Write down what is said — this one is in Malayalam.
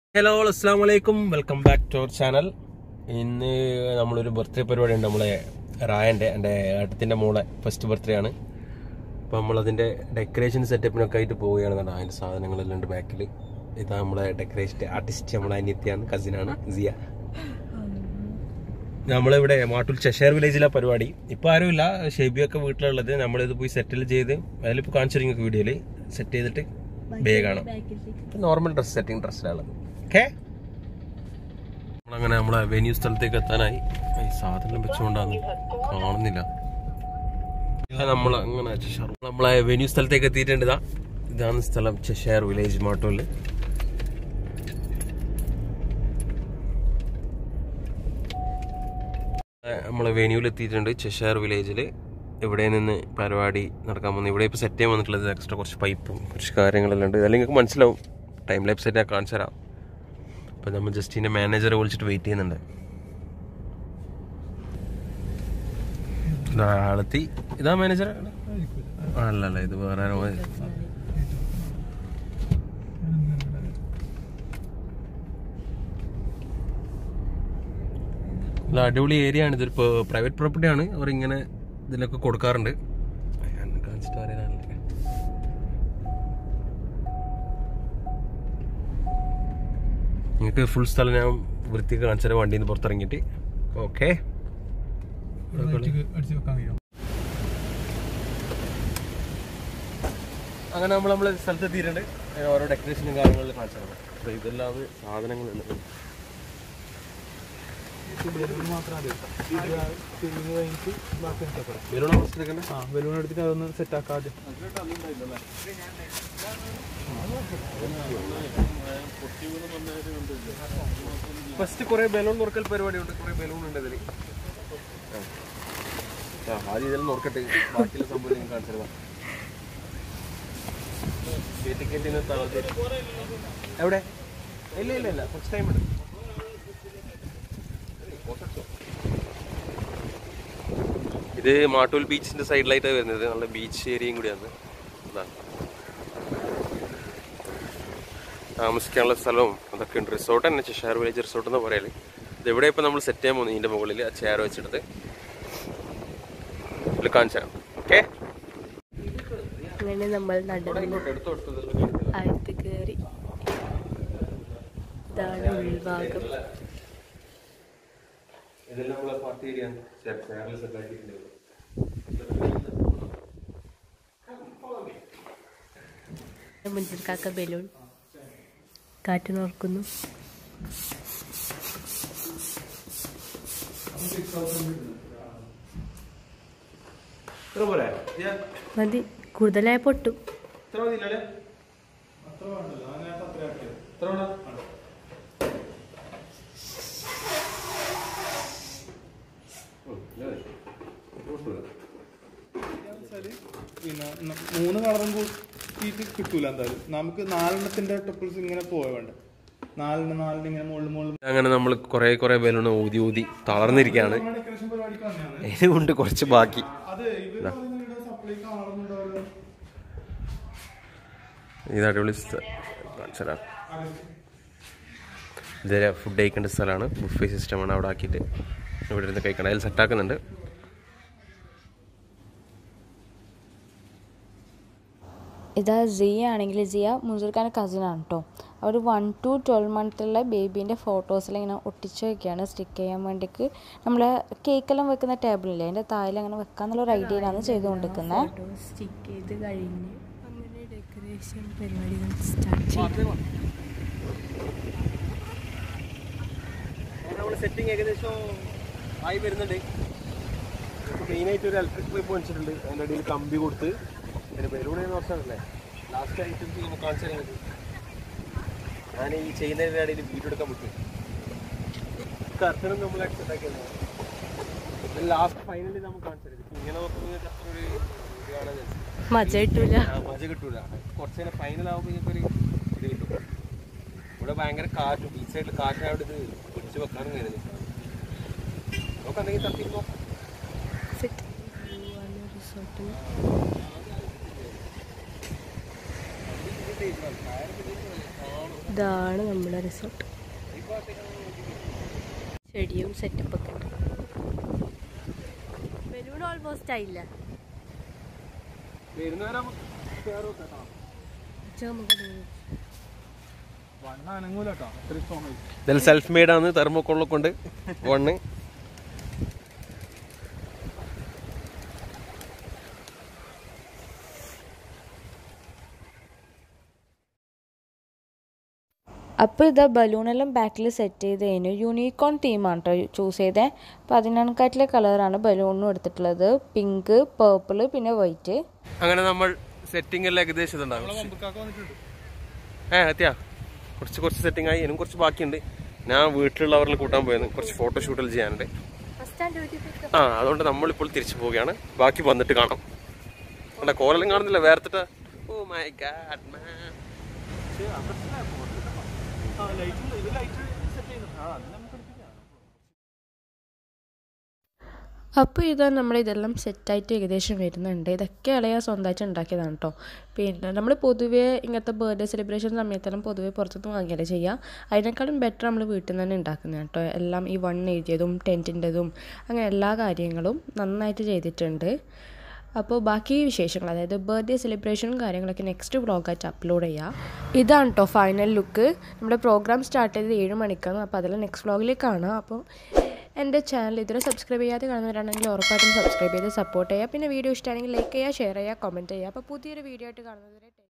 ഹലോ അസ്സാം വലൈക്കും welcome back to our channel ഇന്ന് നമ്മളൊരു ബർത്ത്ഡേ പരിപാടി ഉണ്ട് നമ്മളെ റായൻ്റെ എൻ്റെ ഏട്ടത്തിൻ്റെ മോളെ ഫസ്റ്റ് ബർത്ത്ഡേ ആണ് അപ്പോൾ നമ്മളതിൻ്റെ ഡെക്കറേഷൻ സെറ്റപ്പിനൊക്കെ ആയിട്ട് പോവുകയാണ് കണ്ടോ അതിൻ്റെ സാധനങ്ങളെല്ലാം ഉണ്ട് ബാക്കിൽ ഇതാ നമ്മളെ ഡെക്കറേഷൻ ആർട്ടിസ്റ്റ് നമ്മളെ അനിയത്തിയാണ് കസിനാണ് സിയ നമ്മളിവിടെ മാട്ടൂർ ചെഷയർ വില്ലേജിലെ പരിപാടി ഇപ്പോൾ ആരുമില്ല ഷെബിയൊക്കെ വീട്ടിലുള്ളത് നമ്മളിത് പോയി സെറ്റിൽ ചെയ്ത് അതിലിപ്പോൾ കാണിച്ചിരിക്കും വീഡിയോയിൽ സെറ്റ് ചെയ്തിട്ട് ബേഗാണ് നോർമൽ ഡ്രസ് സെറ്റിംഗ് ഡ്രസ്സിലുള്ളത് ഓക്കെ നമ്മളങ്ങനെ നമ്മളെ വെന്യൂ സ്ഥലത്തേക്ക് എത്താനായി ഈ സാധനം വെച്ചുകൊണ്ടാന്ന് കാണുന്നില്ല നമ്മൾ അങ്ങനെ ചെഷാർ നമ്മളെ വെന്യൂ സ്ഥലത്തേക്ക് എത്തിയിട്ടുണ്ട് ഇതാ ഇതാണ് സ്ഥലം ചെഷയർ വില്ലേജ് മാട്ടൂരിൽ നമ്മളെ വെന്യൂവിൽ എത്തിയിട്ടുണ്ട് ചെഷയർ വില്ലേജിൽ ഇവിടെ നിന്ന് പരിപാടി നടക്കാൻ പോകുന്നു ഇവിടെ ഇപ്പോൾ സെറ്റ് ചെയ്യാൻ വന്നിട്ടുള്ളത് എക്സ്ട്രാ കുറച്ച് പൈപ്പും കുറച്ച് കാര്യങ്ങളെല്ലാം ഉണ്ട് അല്ലെങ്കിൽ നിങ്ങൾക്ക് മനസ്സിലാവും ടൈം ലൈഫ് സെറ്റ് ഞാൻ കാണിച്ചു തരാം അപ്പോൾ നമ്മൾ ജസ്റ്റ് ഇതിൻ്റെ മാനേജറെ വിളിച്ചിട്ട് വെയിറ്റ് ചെയ്യുന്നുണ്ട് ഇതാ ആളെത്തി ഇതാ മാനേജർ അല്ല അല്ല ഇത് വേറെ ആരോ മതി. നല്ല അടിപൊളി ഏരിയ ആണ് ഇതൊരു പ്രൈവറ്റ് പ്രോപ്പർട്ടി ആണ് അവർ ഇങ്ങനെ ഇതിലൊക്കെ കൊടുക്കാറുണ്ട് ഞാൻ കാണിച്ചിട്ട് അറിയാനല്ലേ നിങ്ങൾക്ക് ഫുൾ സ്ഥലം ഞാൻ വൃത്തിക്ക് കാണിച്ചാൽ വണ്ടിയിൽ നിന്ന് പുറത്തിറങ്ങിയിട്ട് ഓക്കെ അങ്ങനെ നമ്മൾ നമ്മൾ സ്ഥലത്ത് എത്തിയിട്ടുണ്ട് അങ്ങനെ ഓരോ ഡെക്കറേഷനും കാര്യങ്ങളും കാണിച്ചാണ് അപ്പോൾ ഇതെല്ലാം സാധനങ്ങളുണ്ട് ബലൂൺ ഫസ്റ്റ് എടുക്കണ്ടേ ബലൂൺ എടുത്തിട്ട് അതൊന്ന് സെറ്റ് ആക്കാം ആദ്യം ഫസ്റ്റ് കുറെ ബലൂൺ നുറക്കൽ പരിപാടി ഉണ്ട് കുറെ ബലൂൺ ഉണ്ട് ഇതിൽ ആദ്യം ഇതെല്ലാം നുറക്കട്ടെ ബാക്കിയുള്ള സംഭവം നിങ്ങൾ കാണിച്ചതാ എവിടെ ഇല്ല ഇല്ല ഇല്ല കുറച്ച് ടൈം ഉണ്ട് ഇത് മാട്ടൂൽ ബീച്ചിന്റെ സൈഡിലായിട്ട് വരുന്നത് നല്ല ബീച്ച് ഏരിയയും കൂടിയാണ് അതാണ് താമസിക്കാനുള്ള സ്ഥലവും അതൊക്കെ ഉണ്ട് റിസോർട്ട് തന്നെ ചെഷാർ വില്ലേജ് റിസോർട്ട് എന്ന് പറയല് ഇത് എവിടെ ഇപ്പം നമ്മൾ സെറ്റ് ചെയ്യാൻ പോകുന്നത് ഇതിൻ്റെ മുകളിൽ ആ ചെയർ വെച്ചെടുത്ത് ഇതിൽ കാണിച്ചു തരാം ഓക്കെ അങ്ങനെ നമ്മൾ നടന്നു അകത്ത് കയറി ഇതാണ് ഉൾഭാഗം ഇതെല്ലാം നമ്മളെ പാർട്ടി ഏരിയ ചെയറിൽ സെറ്റ് ആക്കിയിട്ടുണ്ട് മുൻപിൽ കാക്ക ബലൂൺ കാറ്റ് നോർക്കുന്നു ഇത്ര പോരെ മതി കൂടുതലായ പൊട്ടും ഇത്ര മതിയില്ലേ ഇത്ര വേണോ? ഉം, ഇല്ല മതി. ഇത് പൊട്ടൂല. പിന്നെ ന- മൂന്ന് കളറും കൂട്ടിയിട്ട് കിട്ടൂല എന്തായാലും നമുക്ക് നാലെണ്ണത്തിന്റെ ടപ്പിൾസ് ഇങ്ങനെ പോയ വേണ്ട നാലെണ്ണം നാലെണ്ണം ഇങ്ങനെ മുകളിൽ മുകളിൽ അങ്ങനെ നമ്മൾ കുറെ കുറെ ബലൂൺ ഊതി ഊതി തളർന്നിരിക്കുകയാണ് ഡെക്കറേഷൻ പരിപാടിക്ക് വന്നതാണ് ഇതുകൊണ്ട് കുറച്ച് ബാക്കി അത് ഇവര് സപ്ലൈ കാണുന്നുണ്ടാവുമല്ലോ ഇത് അടിപൊളി സ്ഥ- കാണിച്ചു തരാം ഇത് ഫുഡ് കഴിക്കേണ്ട സ്ഥലമാണ് ബുഫേ സിസ്റ്റമാണ് അവിടെ ആക്കിയിട്ട് ഇവിടെ ഇരുന്ന് കഴിക്കണം അതിൽ സെറ്റാക്കുന്നുണ്ട് ഇതാ സിയ ആണെങ്കിൽ സിയ മുൻസൂർഖാൻ്റെ കസിനാണ് കേട്ടോ അവർ വൺ ടു ട്വൽവ് മന്ത്തുള്ള ബേബീൻ്റെ ഫോട്ടോസെല്ലാം ഇങ്ങനെ ഒട്ടിച്ച് വെക്കുകയാണ് സ്റ്റിക്ക് ചെയ്യാൻ വേണ്ടിക്ക് നമ്മൾ കേക്കെല്ലാം വെക്കുന്ന ടേബിളില്ലേ അതിൻ്റെ താഴെ അങ്ങനെ വെക്കാന്നുള്ളൊരു ഐഡിയയിലാണ് ചെയ്തുകൊണ്ടിരിക്കുന്നത് സ്റ്റിക്ക് ചെയ്ത് കഴിഞ്ഞ് അങ്ങനെ ഡെക്കറേഷൻ പരിപാടികൾ സ്റ്റാർട്ട് ചെയ്തു നമ്മൾ സെറ്റിംഗ് ഏകദേശം ആയി വരുന്നുണ്ട് മെയിനായിട്ട് ഒരു ഇലക്ട്രിക് പൈപ്പ് വെച്ചിട്ടുണ്ട് അതിൻ്റെ അടിയിൽ കമ്പി കൊടുത്ത് പിന്നെ ബലൂൺ വർഷമല്ലേ ലാസ്റ്റ് ഐറ്റംസ് നമുക്ക് കാണിച്ചു തരാൻ പറ്റും ഞാൻ ഈ ചെയ്യുന്നതിൻ്റെ ഇടയിൽ വീഡിയോ എടുക്കാൻ പറ്റും കർട്ടനും നമ്മൾ സെറ്റ് ആക്കിയത് ലാസ്റ്റ് ഫൈനലി നമുക്ക് കാണിച്ചു തരാം ഇങ്ങനെ നോക്കുമ്പോൾ നിങ്ങൾക്ക് അത്ര ഒരു ഇത് കാണാൻ ചാൻസ് മജ കിട്ടൂല ആ, മജ കിട്ടൂല കുറച്ച് നേരം ഫൈനൽ ആകുമ്പോൾ നിങ്ങൾക്ക് ഒരു ഇത് കിട്ടും ഇവിടെ ഭയങ്കര കാറ്റും ഈ സൈഡിൽ കാറ്റായോട് ഇത് പിടിച്ച് വെക്കാനും കരുതി നമുക്ക് എന്തെങ്കിലും തട്ടിരുന്നോ സെറ്റ് റിസോർട്ടിൽ ആ ഇതാണ് നമ്മുടെ റിസോർട്ട് ചെടിയും സെറ്റപ്പൊക്കെ ഉണ്ട് ബലൂൺ ഓൾമോസ്റ്റ് ആയില്ല വരുന്നവരെ ഉച്ച നമുക്ക് പോകും. വണ്ണ അനങ്ങൂല കേട്ടോ അത്രയും സ്ട്രോങ് ആയി ഇതെല്ലാം സെൽഫ് മെയ്ഡ് ആണ് തെർമോക്കോളിനെ കൊണ്ട് വണ്ണ് അപ്പോൾ ഇതാ ബലൂണെല്ലാം ബാക്കിൽ സെറ്റ് ചെയ്ത് കഴിഞ്ഞു യൂണിക്കോൺ തീമാണ് കേട്ടോ ചൂസ് ചെയ്തത് അപ്പോൾ അതിനകത്തിലെ കളറാണ് ബലൂണിനും എടുത്തിട്ടുള്ളത് പിങ്ക് പേർപ്പിൾ പിന്നെ വൈറ്റ് അങ്ങനെ നമ്മൾ സെറ്റിംഗ് എല്ലാം ഏകദേശം ഇതുണ്ടാവും വന്നിട്ടുണ്ട് ഏ എത്തിയാ കുറച്ച് കുറച്ച് സെറ്റിംഗ് ആയി ഇനിയും കുറച്ച് ബാക്കിയുണ്ട് ഞാൻ വീട്ടിലുള്ളവരിൽ കൂട്ടാൻ പോയത് കുറച്ച് ഫോട്ടോഷൂട്ടുകൾ ചെയ്യാനുണ്ട് ഫസ്റ്റ് ആൻഡ് ഡ്യൂട്ടി പിക്ക് ആ അതുകൊണ്ട് നമ്മളിപ്പോൾ തിരിച്ചു പോവുകയാണ് ബാക്കി വന്നിട്ട് കാണാം അല്ല കോലെല്ലാം കാണുന്നില്ല വേർത്തിട്ട് ഓ മൈ ഗാഡ് മാൻ അപ്പോൾ ഇതാ നമ്മുടെ ഇതെല്ലാം സെറ്റായിട്ട് ഏകദേശം വരുന്നുണ്ട് ഇതൊക്കെ ഇളയ സ്വന്തമായിട്ട് ഉണ്ടാക്കിയതാണ് കേട്ടോ പിന്നെ നമ്മൾ പൊതുവേ ഇങ്ങനത്തെ ബർത്ത്ഡേ സെലിബ്രേഷൻ സമയത്തെല്ലാം പൊതുവേ പുറത്തുനിന്ന് വാങ്ങിയല്ലേ ചെയ്യുക അതിനേക്കാളും ബെറ്റർ നമ്മൾ വീട്ടിൽ നിന്ന് തന്നെ ഉണ്ടാക്കുന്നത് കേട്ടോ എല്ലാം ഈ വൺ എഴുതിയതും ടെൻറ്റിൻ്റെതും അങ്ങനെ എല്ലാ കാര്യങ്ങളും നന്നായിട്ട് ചെയ്തിട്ടുണ്ട് അപ്പോൾ ബാക്കി വിശേഷങ്ങൾ അതായത് ബർത്ത്ഡേ സെലിബ്രേഷനും കാര്യങ്ങളൊക്കെ നെക്സ്റ്റ് വ്ളോഗായിട്ട് അപ്ലോഡ് ചെയ്യാം ഇതാണ് കേട്ടോ ഫൈനൽ ലുക്ക് നമ്മുടെ പ്രോഗ്രാം സ്റ്റാർട്ട് ചെയ്തത് ഏഴ് മണിക്കാണ് അപ്പോൾ അതെല്ലാം നെക്സ്റ്റ് വ്ളോഗിൽ കാണാം അപ്പോൾ എൻ്റെ ചാനൽ ഇതുവരെ സബ്സ്ക്രൈബ് ചെയ്യാതെ കാണുന്നവരാണെങ്കിൽ ഉറപ്പായിട്ടും സബ്സ്ക്രൈബ് ചെയ്ത് സപ്പോർട്ട് ചെയ്യുക പിന്നെ വീഡിയോ ഇഷ്ടമാണെങ്കിൽ ലൈക്ക് ചെയ്യുക ഷെയർ ചെയ്യുക കമൻറ്റ് ചെയ്യുക അപ്പോൾ പുതിയൊരു വീഡിയോ ആയിട്ട് കാണുന്നത് വരെ